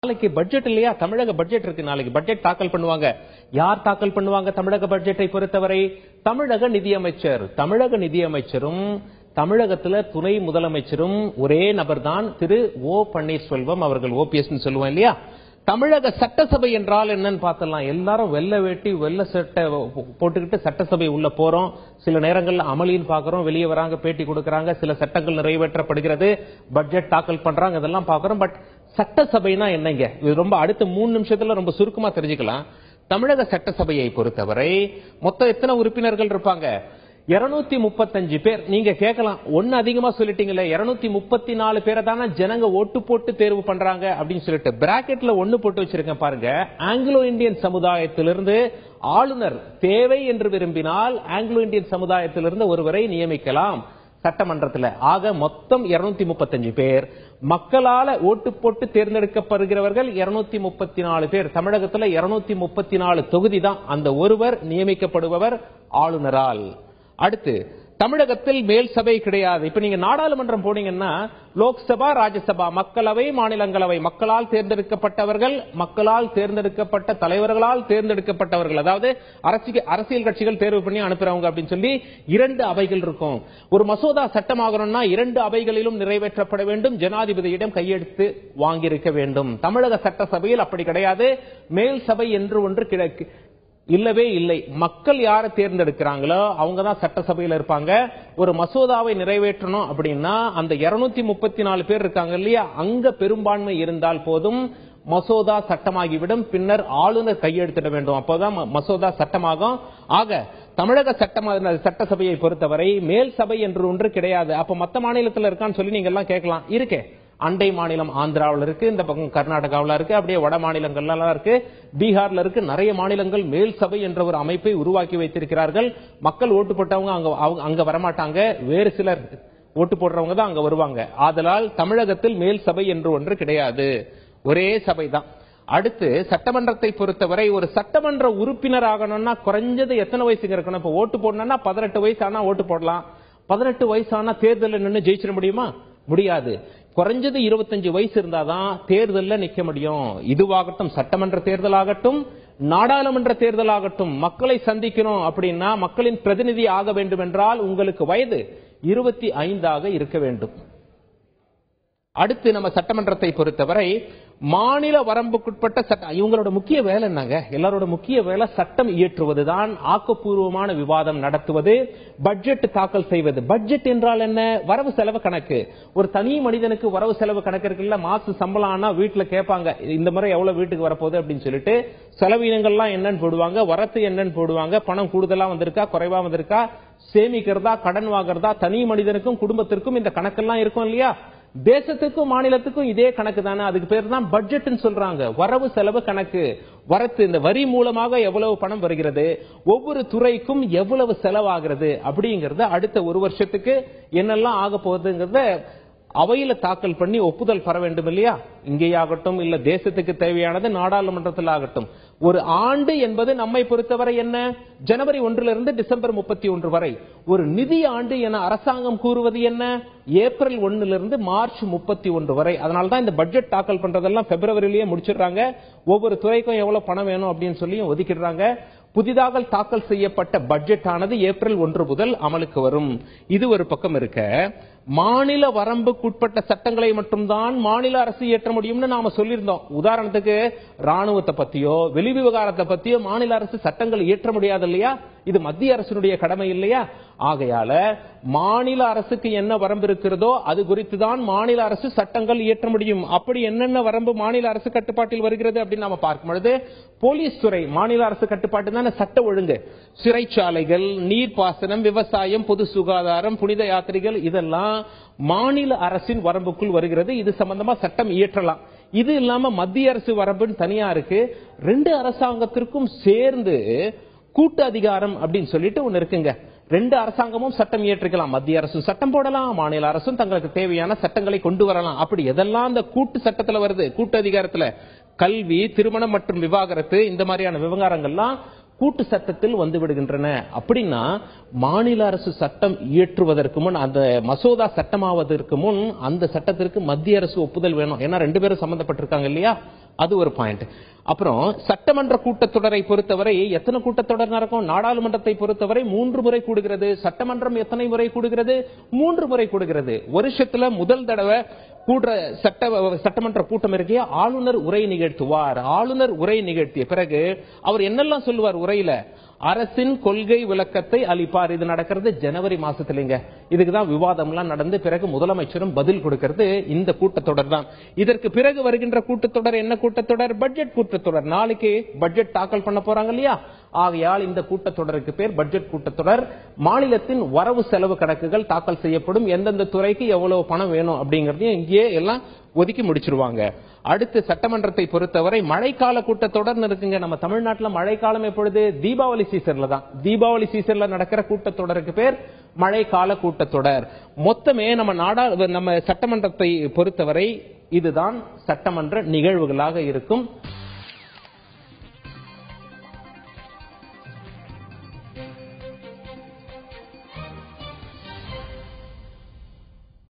நாளைக்கு பட்ஜெட் இல்லையா தமிழக பட்ஜெட் இருக்கு நாளைக்கு பட்ஜெட் தாக்கல் பண்ணுவாங்க யார் தாக்கல் பண்ணுவாங்க தமிழக பட்ஜெட்டை பொறுத்தவரை தமிழக நிதியமைச்சர் தமிழக நிதியமைச்சரும் தமிழகத்துல துணை முதலமைச்சரும் ஒரே நபர்தான் திரு ஓ பன்னீர்செல்வம் அவர்கள் ஓபிஎஸ் சொல்லுவோம் இல்லையா தமிழக சட்டசபை என்றால் என்னன்னு பார்த்தலாம் எல்லாரும் வெள்ளை வேட்டி வெள்ளை சட்டை போட்டுக்கிட்டு சட்டசபை உள்ள போறோம் சில நேரங்கள்ல அமளின்னு பாக்குறோம் வெளியே வராங்க பேட்டி கொடுக்கறாங்க சில சட்டங்கள் நிறைவேற்றப்படுகிறது பட்ஜெட் தாக்கல் பண்றாங்க இதெல்லாம் பாக்குறோம் பட் சட்டசபைனா என்னங்க இது ரொம்ப அடுத்த மூணு நிமிஷத்துல ரொம்ப சுருக்கமா தெரிஞ்சுக்கலாம் தமிழக சட்டசபையை பொறுத்தவரை மொத்தம் எத்தனை உறுப்பினர்கள் இருப்பாங்க இருநூத்தி முப்பத்தஞ்சு பேர் நீங்க கேட்கலாம் ஒன்னு அதிகமா சொல்லிட்டீங்களே இருநூத்தி முப்பத்தி நாலு பேரை தானே ஜனங்க ஓட்டு போட்டு தேர்வு பண்றாங்க அப்படின்னு சொல்லிட்டு பிராக்கெட்ல ஒன்னு போட்டு வச்சிருக்கேன் பாருங்க ஆங்கிலோ இந்தியன் சமுதாயத்திலிருந்து ஆளுநர் தேவை என்று விரும்பினால் ஆங்கிலோ இந்தியன் சமுதாயத்திலிருந்து ஒருவரை நியமிக்கலாம் சட்டமன்றத்தில் ஆக மொத்தம் இருநூத்தி முப்பத்தஞ்சு பேர் மக்களால ஓட்டு போட்டு தேர்ந்தெடுக்கப்படுகிறவர்கள் இருநூத்தி முப்பத்தி நாலு பேர் தமிழகத்துல இருநூத்தி முப்பத்தி நாலு தொகுதி தான் அந்த ஒருவர் நியமிக்கப்படுபவர் ஆளுநரால் அடுத்து தமிழகத்தில் மேல் சபை கிடையாது இப்ப நீங்க நாடாளுமன்றம் போனீங்கன்னா லோக்சபா ராஜ்யசபா மக்களவை மாநிலங்களவை மக்களால் தேர்ந்தெடுக்கப்பட்டவர்கள் மக்களால் தேர்ந்தெடுக்கப்பட்ட தலைவர்களால் தேர்ந்தெடுக்கப்பட்டவர்கள் அதாவது அரசியல் அரசியல் கட்சிகள் தேர்வு பண்ணி அனுப்புறவங்க அப்படின்னு சொல்லி இரண்டு அவைகள் இருக்கும் ஒரு மசோதா சட்டமாகணும்னா இரண்டு அவைகளிலும் நிறைவேற்றப்பட வேண்டும் ஜனாதிபதியிடம் கையெழுத்து வாங்கியிருக்க வேண்டும் தமிழக சட்டசபையில் அப்படி கிடையாது மேல் சபை என்று ஒன்று கிடைக்கு இல்லவே இல்லை மக்கள் யாரை தேர்ந்தெடுக்கிறாங்களோ அவங்க தான் சட்டசபையில் இருப்பாங்க ஒரு மசோதாவை நிறைவேற்றணும் அப்படின்னா அந்த இருநூத்தி முப்பத்தி நாலு பேர் இருக்காங்க இல்லையா அங்க பெரும்பான்மை இருந்தால் போதும் மசோதா சட்டமாகிவிடும் பின்னர் ஆளுநர் கையெழுத்திட வேண்டும் அப்போதான் ம- மசோதா சட்டமாகும் ஆக தமிழக சட்டமா சட்டசபையை பொறுத்தவரை மேல் சபை என்று ஒன்று கிடையாது அப்ப மத்த மாநிலத்தில் இருக்கான்னு சொல்லி நீங்க எல்லாம் கேட்கலாம் இருக்கே அண்டை மாநிலம் ஆந்திராவில் இருக்கு இந்த பக்கம் கர்நாடகாவில் இருக்கு அப்படியே வட மாநிலங்கள்லாம் இருக்கு பீகார்ல இருக்கு நிறைய மாநிலங்கள் மேல் சபை என்ற ஒரு அமைப்பை உருவாக்கி வைத்திருக்கிறார்கள் மக்கள் ஓட்டு போட்டவங்க அங்க அவங்க- அங்க வரமாட்டாங்க வேறு சிலர் ஓட்டு போடுறவங்க தான் அங்க வருவாங்க ஆதலால் தமிழகத்தில் மேல் சபை என்று ஒன்று கிடையாது ஒரே சபை தான் அடுத்து சட்டமன்றத்தை பொறுத்தவரை ஒரு சட்டமன்ற உறுப்பினர் ஆகணும்னா குறைஞ்சது எத்தனை வயசுக்கு இருக்கணும் இப்ப ஓட்டு போடணும்னா பதினெட்டு வயசு ஆனா ஓட்டு போடலாம் பதினெட்டு வயசு ஆனா தேர்தலில் நின்று ஜெயிச்சிட முடியுமா முடியாது குறைஞ்சது இருபத்தஞ்சு வயசு இருந்தாதான் தேர்தல்ல நிக்க முடியும் இதுவாகட்டும் சட்டமன்ற தேர்தல் ஆகட்டும் நாடாளுமன்ற தேர்தல் ஆகட்டும் மக்களை சந்திக்கணும் அப்படின்னா மக்களின் பிரதிநிதி ஆக வேண்டும் என்றால் உங்களுக்கு வயது இருபத்தி ஐந்தாக இருக்க வேண்டும் அடுத்து நம்ம சட்டமன்றத்தை பொறுத்தவரை மாநில வரம்புக்குட்பட்ட சட்டம் இவங்களோட முக்கிய வேலை என்னங்க எல்லாரோட முக்கிய வேலை சட்டம் இயற்றுவதுதான் ஆக்கப்பூர்வமான விவாதம் நடத்துவது பட்ஜெட் தாக்கல் செய்வது பட்ஜெட் என்றால் என்ன வரவு செலவு கணக்கு ஒரு தனி மனிதனுக்கு வரவு செலவு கணக்கு இருக்குல்ல மாச சம்பளம் ஆனா வீட்டுல கேட்பாங்க இந்த முறை எவ்வளவு வீட்டுக்கு வரப்போகுது அப்படின்னு சொல்லிட்டு செலவினங்கள்லாம் என்னன்னு போடுவாங்க வரத்து என்னன்னு போடுவாங்க பணம் கூடுதலா வந்திருக்கா குறைவா வந்திருக்கா சேமிக்கிறதா கடன் வாங்குறதா தனி மனிதனுக்கும் குடும்பத்திற்கும் இந்த கணக்கெல்லாம் இருக்கும் இல்லையா தேசத்துக்கும் மாநிலத்துக்கும் இதே கணக்கு தானே அதுக்கு பேர் தான் பட்ஜெட்னு சொல்றாங்க வரவு செலவு கணக்கு வரத்து இந்த வரி மூலமாக எவ்வளவு பணம் வருகிறது ஒவ்வொரு துறைக்கும் எவ்வளவு செலவாகிறது அப்படிங்கறத அடுத்த ஒரு வருஷத்துக்கு என்னெல்லாம் ஆக போகுதுங்கிறத அவையில தாக்கல் பண்ணி ஒப்புதல் பெற வேண்டும் இல்லையா இங்கேயாகட்டும் இல்ல தேசத்துக்கு தேவையானது நாடாளுமன்றத்தில் ஆகட்டும் ஒரு ஆண்டு என்பது நம்மை பொறுத்தவரை என்ன ஜனவரி ஒன்றிலிருந்து டிசம்பர் முப்பத்தி ஒன்று வரை ஒரு நிதி ஆண்டு என அரசாங்கம் கூறுவது என்ன ஏப்ரல் ஒன்னிலிருந்து மார்ச் முப்பத்தி ஒன்று வரை அதனால தான் இந்த பட்ஜெட் தாக்கல் பண்றதெல்லாம் பிப்ரவரியிலேயே முடிச்சிடுறாங்க ஒவ்வொரு துறைக்கும் எவ்வளவு பணம் வேணும் அப்படின்னு சொல்லி ஒதுக்கிடுறாங்க புதிதாக தாக்கல் செய்யப்பட்ட பட்ஜெட் ஆனது ஏப்ரல் ஒன்று முதல் அமலுக்கு வரும் இது ஒரு பக்கம் இருக்க மாநில வரம்புக்குட்பட்ட சட்டங்களை மட்டும்தான் மாநில அரசு இயற்ற முடியும்னு நாம சொல்லியிருந்தோம் உதாரணத்துக்கு ராணுவத்தை பத்தியோ வெளி விவகாரத்தை பத்தியோ மாநில அரசு சட்டங்கள் இயற்ற முடியாது இல்லையா இது மத்திய அரசினுடைய கடமை இல்லையா ஆகையால மாநில அரசுக்கு என்ன வரம்பு இருக்கிறதோ அது குறித்து தான் மாநில அரசு சட்டங்கள் இயற்ற முடியும் அப்படி என்னென்ன வரம்பு மாநில அரசு கட்டுப்பாட்டில் வருகிறது அப்படின்னு நாம பார்க்கும் பொழுது போலீஸ் துறை மாநில அரசு கட்டுப்பாட்டு தானே சட்ட ஒழுங்கு சிறைச்சாலைகள் நீர்ப்பாசனம் விவசாயம் பொது சுகாதாரம் புனித யாத்திரைகள் இதெல்லாம் மாநில அரசின் வரம்புக்குள் வருகிறது இது சம்பந்தமா சட்டம் இயற்றலாம் இது இல்லாம மத்திய அரசு வரம்புன்னு தனியா இருக்கு ரெண்டு அரசாங்கத்திற்கும் சேர்ந்து கூட்டு அதிகாரம் அப்படின்னு சொல்லிட்டு ஒன்னு இருக்குங்க ரெண்டு அரசாங்கமும் சட்டம் இயற்றிக்கலாம் மத்திய அரசும் சட்டம் போடலாம் மாநில அரசும் தங்களுக்கு தேவையான சட்டங்களை கொண்டு வரலாம் அப்படி எதெல்லாம் அந்த கூட்டு சட்டத்துல வருது கூட்டு அதிகாரத்துல கல்வி திருமணம் மற்றும் விவாகரத்து இந்த மாதிரியான விவகாரங்கள்லாம் கூட்டு சட்டத்தில் வந்து விடுகின்றன அப்படின்னா மாநில அரசு சட்டம் இயற்றுவதற்கு முன் அந்த மசோதா சட்டமாவதற்கு முன் அந்த சட்டத்திற்கு மத்திய அரசு ஒப்புதல் வேணும் ஏன்னா ரெண்டு பேரும் சம்பந்தப்பட்டிருக்காங்க இல்லையா அது ஒரு பாயிண்ட் அப்புறம் சட்டமன்ற கூட்டத்தொடரை பொறுத்தவரை எத்தனை கூட்டத்தொடர் நடக்கும் நாடாளுமன்றத்தை பொறுத்தவரை மூன்று முறை கூடுகிறது சட்டமன்றம் எத்தனை முறை கூடுகிறது மூன்று முறை கூடுகிறது வருஷத்துல முதல் தடவை கூடுற சட்ட சட்டமன்ற கூட்டம் இருக்கே ஆளுநர் உரை நிகழ்த்துவார் ஆளுநர் உரை நிகழ்த்திய பிறகு அவர் என்னெல்லாம் சொல்லுவார் உரையில அரசின் கொள்கை விளக்கத்தை அளிப்பார் இது நடக்கிறது ஜனவரி மாசத்துலங்க இதுக்குதான் விவாதம்லாம் நடந்து பிறகு முதலமைச்சரும் பதில் கொடுக்கிறது இந்த கூட்டத்தொடர் தான் இதற்கு பிறகு வருகின்ற கூட்டத்தொடர் என்ன கூட்டத்தொடர் பட்ஜெட் கூட்டத்தொடர் நாளைக்கு பட்ஜெட் தாக்கல் பண்ண போறாங்க இல்லையா ஆகையால் இந்த கூட்டத்தொடருக்கு பேர் பட்ஜெட் கூட்டத்தொடர் மாநிலத்தின் வரவு செலவு கணக்குகள் தாக்கல் செய்யப்படும் எந்தெந்த துறைக்கு எவ்வளவு பணம் வேணும் அப்படிங்கறதையும் இங்கேயே எல்லாம் ஒதுக்கி முடிச்சிருவாங்க அடுத்து சட்டமன்றத்தை பொறுத்தவரை மழைக்கால கூட்டத்தொடர் இருக்குங்க நம்ம தமிழ்நாட்டுல மழைக்காலம் எப்பொழுது தீபாவளி சீசன்ல தான் தீபாவளி சீசன்ல நடக்கிற கூட்டத்தொடருக்கு பேர் மழைக்கால கூட்டத்தொடர் மொத்தமே நம்ம நாடா நம்ம சட்டமன்றத்தை பொறுத்தவரை இதுதான் சட்டமன்ற நிகழ்வுகளாக இருக்கும்